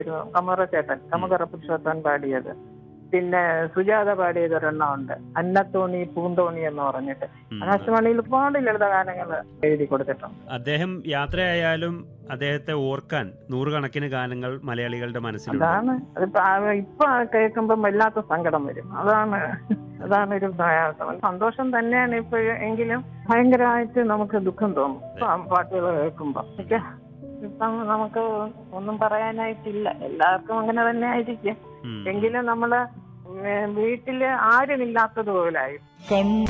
ഒരു കമറ ചേട്ടൻ കമകറ പുരുഷോത്തൻ പാടിയത് പിന്നെ സുജാത പാടിയത് ഒരെണ്ണം ഉണ്ട് അന്നത്തോണി പൂന്തോണി എന്ന് പറഞ്ഞിട്ട് ഉം. ആകാശവാണിയിൽ ഒരുപാട് ലളിത ഗാനങ്ങൾ എഴുതി കൊടുത്തിട്ടുണ്ട് അദ്ദേഹം യാത്രയായാലും അദ്ദേഹത്തെ ഓർക്കാൻ നൂറുകണക്കിന് ഗാനങ്ങൾ മലയാളികളുടെ മനസ്സിലുണ്ട് അതാണ് അതിപ്പോ ആ- ഇപ്പൊ ആ കേൾക്കുമ്പം വല്ലാത്ത സങ്കടം വരും അതാണ് അതാണ് ഒരു പ്രയാസം സന്തോഷം തന്നെയാണ് ഇപ്പൊ എങ്കിലും ഭയങ്കരമായിട്ട് നമുക്ക് ദുഃഖം തോന്നും ഇപ്പൊ ആ പാട്ടുകൾ കേൾക്കുമ്പോ ഒക്കെ ഇപ്പം നമുക്ക് ഒന്നും പറയാനായിട്ടില്ല എല്ലാവർക്കും അങ്ങനെ തന്നെ ആയിരിക്കും ഉം. എങ്കിലും നമ്മള് വീട്ടില് ആരുമില്ലാത്തതുപോലായി കണ്ണു